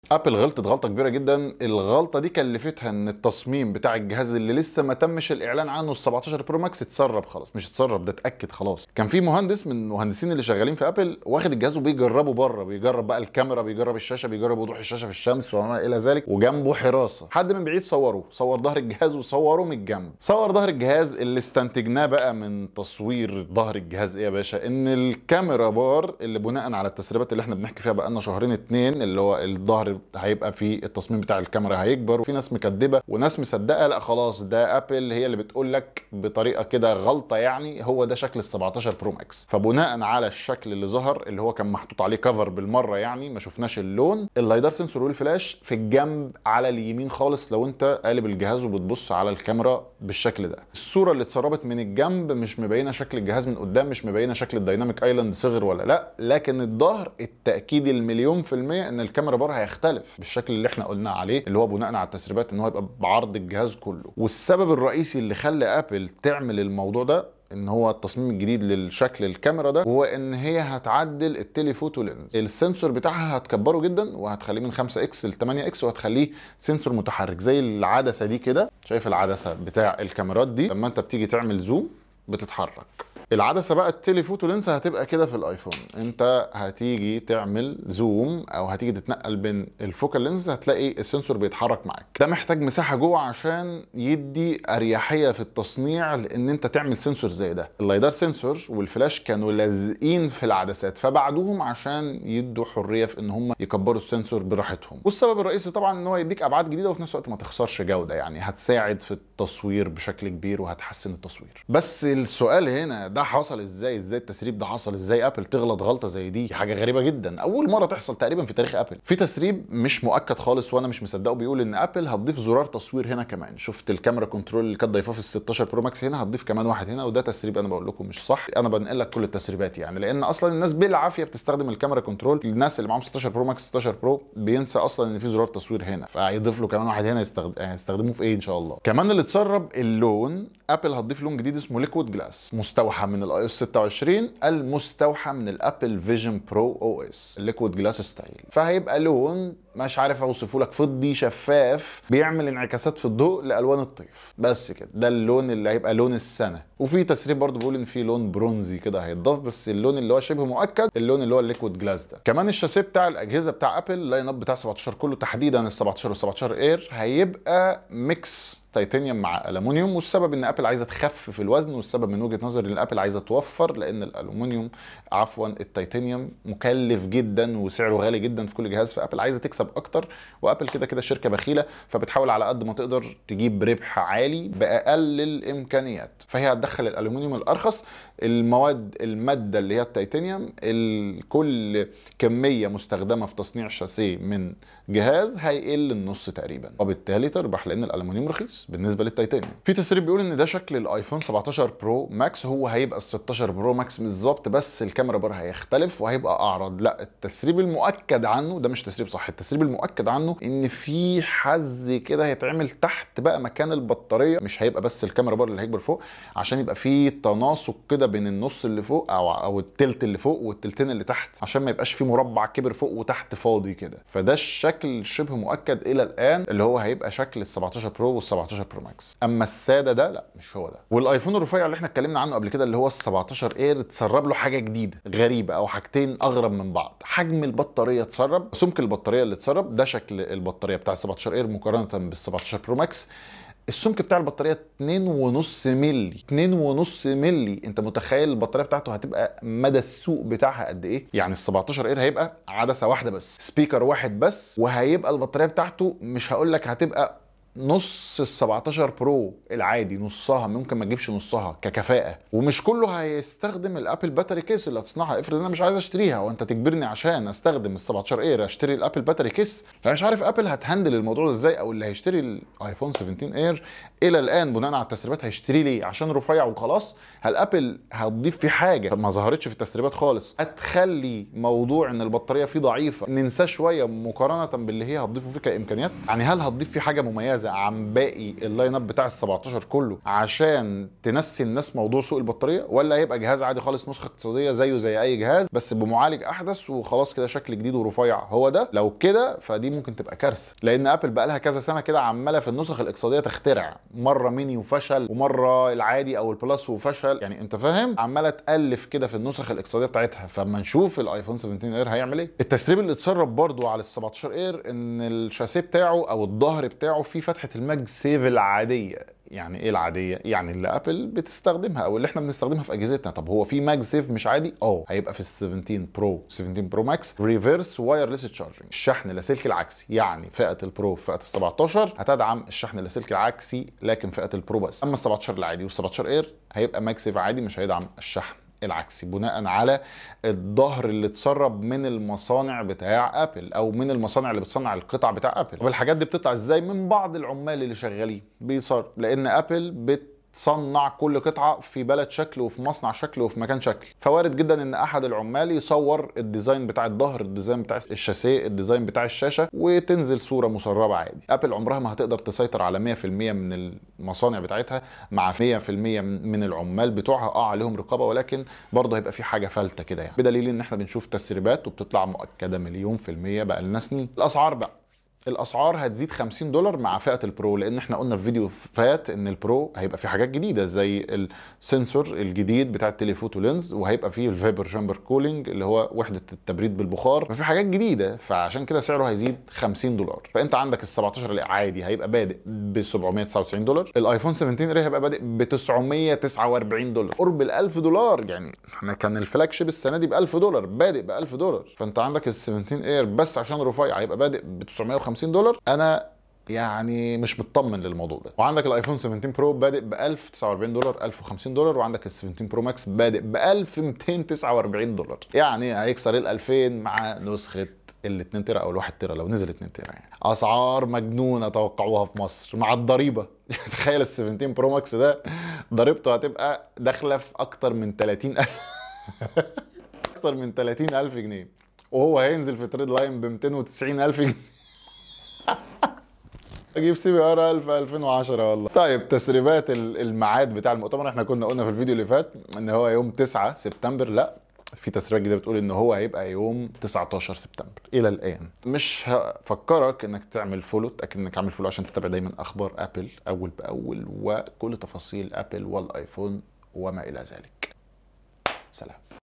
ابل غلطت غلطه كبيره جدا الغلطه دي كلفتها ان التصميم بتاع الجهاز اللي لسه ما تمش الاعلان عنه ال 17 برو ماكس اتسرب خلاص مش اتسرب ده اتاكد خلاص كان في مهندس من المهندسين اللي شغالين في ابل واخد الجهاز وبيجربه بره بيجرب بقى الكاميرا بيجرب الشاشه بيجرب وضوح الشاشه في الشمس وما الى ذلك وجنبه حراسه حد من بعيد صوره صور ظهر الجهاز وصوره من الجنب صور ظهر الجهاز اللي استنتجناه بقى من تصوير ظهر الجهاز ايه يا باشا ان الكاميرا بار اللي بناء على التسريبات اللي احنا بنحكي فيها بقالنا شهرين اتنين اللي هو الظهر هيبقى فيه التصميم بتاع الكاميرا هيكبر وفي ناس مكدبه وناس مصدقه لا خلاص ده ابل هي اللي بتقول لك بطريقه كده غلطه يعني هو ده شكل ال 17 برو ماكس فبناء على الشكل اللي ظهر اللي هو كان محطوط عليه كفر بالمره يعني ما شفناش اللون اللايدار سنسور والفلاش في الجنب على اليمين خالص لو انت قالب الجهاز وبتبص على الكاميرا بالشكل ده الصوره اللي اتسربت من الجنب مش مبينه شكل الجهاز من قدام مش مبينه شكل الدايناميك ايلاند صغر ولا لا لكن الظهر التاكيد المليون في الميه ان الكاميرا بار هيختلف بالشكل اللي احنا قلنا عليه اللي هو بناء على التسريبات ان هو يبقى بعرض الجهاز كله والسبب الرئيسي اللي خلى ابل تعمل الموضوع ده ان هو التصميم الجديد للشكل الكاميرا ده هو ان هي هتعدل التليفوتو لينز السنسور بتاعها هتكبره جدا وهتخليه من 5 اكس ل 8 اكس وهتخليه سنسور متحرك زي العدسه دي كده شايف العدسه بتاع الكاميرات دي لما انت بتيجي تعمل زوم بتتحرك العدسه بقى التليفوتو لينس هتبقى كده في الايفون انت هتيجي تعمل زوم او هتيجي تتنقل بين الفوكال لينز هتلاقي السنسور بيتحرك معاك ده محتاج مساحه جوه عشان يدي اريحيه في التصنيع لان انت تعمل سنسور زي ده اللايدار سنسور والفلاش كانوا لازقين في العدسات فبعدوهم عشان يدوا حريه في ان هم يكبروا السنسور براحتهم والسبب الرئيسي طبعا ان هو يديك ابعاد جديده وفي نفس الوقت ما تخسرش جوده يعني هتساعد في التصوير بشكل كبير وهتحسن التصوير بس السؤال هنا ده حصل ازاي ازاي التسريب ده حصل ازاي ابل تغلط غلطه زي دي حاجه غريبه جدا اول مره تحصل تقريبا في تاريخ ابل في تسريب مش مؤكد خالص وانا مش مصدقه بيقول ان ابل هتضيف زرار تصوير هنا كمان شفت الكاميرا كنترول اللي كانت ضايفاه في ال 16 برو ماكس هنا هتضيف كمان واحد هنا وده تسريب انا بقول لكم مش صح انا بنقل لك كل التسريبات يعني لان اصلا الناس بالعافيه بتستخدم الكاميرا كنترول الناس اللي معاهم 16 برو ماكس 16 برو بينسى اصلا ان في زرار تصوير هنا فهيضيف له كمان واحد هنا يستخدم هيستخدموه في ايه ان شاء الله كمان اللي اتسرب اللون ابل هتضيف لون جديد اسمه ليكويد جلاس مستوحى من الاي اس 26 المستوحى من الابل فيجن برو او اس الليكويد جلاس ستايل فهيبقى لون مش عارف اوصفه لك فضي شفاف بيعمل انعكاسات في الضوء لالوان الطيف بس كده ده اللون اللي هيبقى لون السنه وفي تسريب برضه بيقول ان في لون برونزي كده هيتضاف بس اللون اللي هو شبه مؤكد اللون اللي هو الليكويد جلاس ده كمان الشاسيه بتاع الاجهزه بتاع ابل اللاين اب بتاع 17 كله تحديدا ال 17 وال 17 اير هيبقى ميكس تيتانيوم مع الومنيوم والسبب ان ابل عايزه تخفف الوزن والسبب من وجهه نظري ان ابل عايزه توفر لان الالومنيوم عفوا التيتانيوم مكلف جدا وسعره غالي جدا في كل جهاز فابل عايزه تكسب اكتر وابل كده كده شركه بخيله فبتحاول على قد ما تقدر تجيب ربح عالي باقل الامكانيات فهي هتدخل الالومنيوم الارخص المواد الماده اللي هي التيتانيوم كل كميه مستخدمه في تصنيع شاسيه من جهاز هيقل النص تقريبا وبالتالي تربح لان الالومنيوم رخيص بالنسبه للتيتانيوم في تسريب بيقول ان ده شكل الايفون 17 برو ماكس هو هيبقى ال 16 برو ماكس بالظبط بس الكاميرا بار هيختلف وهيبقى اعرض لا التسريب المؤكد عنه ده مش تسريب صح التسريب المؤكد عنه ان في حز كده هيتعمل تحت بقى مكان البطاريه مش هيبقى بس الكاميرا بار اللي هيكبر فوق عشان يبقى في تناسق كده بين النص اللي فوق او او التلت اللي فوق والتلتين اللي تحت عشان ما يبقاش في مربع كبر فوق وتحت فاضي كده فده الشكل شبه مؤكد الى الان اللي هو هيبقى شكل ال 17 برو وال 17 برو ماكس اما الساده ده لا مش هو ده والايفون الرفيع اللي احنا اتكلمنا عنه قبل كده اللي هو ال 17 اير اتسرب له حاجه جديده غريبه او حاجتين اغرب من بعض حجم البطاريه اتسرب سمك البطاريه اللي اتسرب ده شكل البطاريه بتاع ال 17 اير مقارنه بال 17 برو ماكس السمك بتاع البطاريه 2.5 مللي 2.5 مللي انت متخيل البطاريه بتاعته هتبقى مدى السوق بتاعها قد ايه يعني ال 17 اير هيبقى عدسه واحده بس سبيكر واحد بس وهيبقى البطاريه بتاعته مش هقول لك هتبقى نص ال 17 برو العادي نصها ممكن ما تجيبش نصها ككفاءه ومش كله هيستخدم الابل باتري كيس اللي هتصنعها افرض انا مش عايز اشتريها وانت تجبرني عشان استخدم ال 17 اير اشتري الابل باتري كيس انا مش عارف ابل هتهندل الموضوع ده ازاي او اللي هيشتري الايفون 17 اير الى الان بناء على التسريبات هيشتري ليه عشان رفيع وخلاص هل ابل هتضيف فيه حاجه ما ظهرتش في التسريبات خالص هتخلي موضوع ان البطاريه فيه ضعيفه ننساه شويه مقارنه باللي هي هتضيفه فيه كامكانيات يعني هل هتضيف فيه حاجه مميزه مميزه عن باقي اللاين اب بتاع ال 17 كله عشان تنسي الناس موضوع سوق البطاريه ولا هيبقى جهاز عادي خالص نسخه اقتصاديه زيه زي اي جهاز بس بمعالج احدث وخلاص كده شكل جديد ورفيع هو ده لو كده فدي ممكن تبقى كارثه لان ابل بقى لها كذا سنه كده عماله في النسخ الاقتصاديه تخترع مره ميني وفشل ومره العادي او البلس وفشل يعني انت فاهم عماله تالف كده في النسخ الاقتصاديه بتاعتها فاما نشوف الايفون 17 اير هيعمل ايه التسريب اللي اتسرب برضو على ال 17 اير ان الشاسيه بتاعه او الظهر بتاعه فيه فتحه الماج سيف العاديه يعني ايه العاديه يعني اللي ابل بتستخدمها او اللي احنا بنستخدمها في اجهزتنا طب هو في ماج سيف مش عادي اه هيبقى في ال 17 برو 17 برو ماكس ريفرس وايرلس تشارجنج الشحن اللاسلكي العكسي يعني فئه البرو فئه ال 17 هتدعم الشحن اللاسلكي العكسي لكن فئه البرو بس اما ال 17 العادي وال 17 اير هيبقى ماج سيف عادي مش هيدعم الشحن العكسي بناء على الظهر اللي اتسرب من المصانع بتاع ابل او من المصانع اللي بتصنع القطع بتاع ابل طب الحاجات دي بتطلع ازاي من بعض العمال اللي شغالين بيصر لان ابل بت تصنع كل قطعه في بلد شكل وفي مصنع شكل وفي مكان شكل فوارد جدا ان احد العمال يصور الديزاين بتاع الظهر الديزاين بتاع الشاسيه الديزاين بتاع الشاشه وتنزل صوره مسربه عادي ابل عمرها ما هتقدر تسيطر على 100% من المصانع بتاعتها مع 100% من العمال بتوعها اه عليهم رقابه ولكن برضه هيبقى في حاجه فلته كده يعني بدليل ان احنا بنشوف تسريبات وبتطلع مؤكده مليون في الميه بقى لنا سنين الاسعار بقى الاسعار هتزيد 50 دولار مع فئه البرو لان احنا قلنا في فيديو فات ان البرو هيبقى فيه حاجات جديده زي السنسور الجديد بتاع التليفوتو لينز وهيبقى فيه الفيبر شامبر كولينج اللي هو وحده التبريد بالبخار ففي حاجات جديده فعشان كده سعره هيزيد 50 دولار فانت عندك ال 17 العادي هيبقى بادئ ب 799 دولار الايفون 17 هيبقى بادئ ب 949 دولار قرب ال 1000 دولار يعني احنا كان الفلاج شيب السنه دي ب 1000 دولار بادئ ب 1000 دولار فانت عندك ال 17 اير بس عشان رفيع هيبقى بادئ ب 950 50 دولار انا يعني مش مطمن للموضوع ده وعندك الايفون 17 برو بادئ ب 1049 دولار 1050 دولار وعندك ال 17 برو ماكس بادئ ب 1249 دولار يعني هيكسر ال 2000 مع نسخه ال 2 تيرا او ال 1 تيرا لو نزل 2 تيرا يعني اسعار مجنونه توقعوها في مصر مع الضريبه تخيل ال 17 برو ماكس ده ضريبته هتبقى داخله في اكتر من 30000 اكتر من 30000 جنيه وهو هينزل في تريد لاين ب 290000 جنيه اجيب سي بي ار 1000 2010 والله طيب تسريبات الميعاد بتاع المؤتمر احنا كنا قلنا في الفيديو اللي فات ان هو يوم 9 سبتمبر لا في تسريبات جديده بتقول ان هو هيبقى يوم 19 سبتمبر الى الان مش هفكرك انك تعمل فولو تاكد انك عامل فولو عشان تتابع دايما اخبار ابل اول باول وكل تفاصيل ابل والايفون وما الى ذلك سلام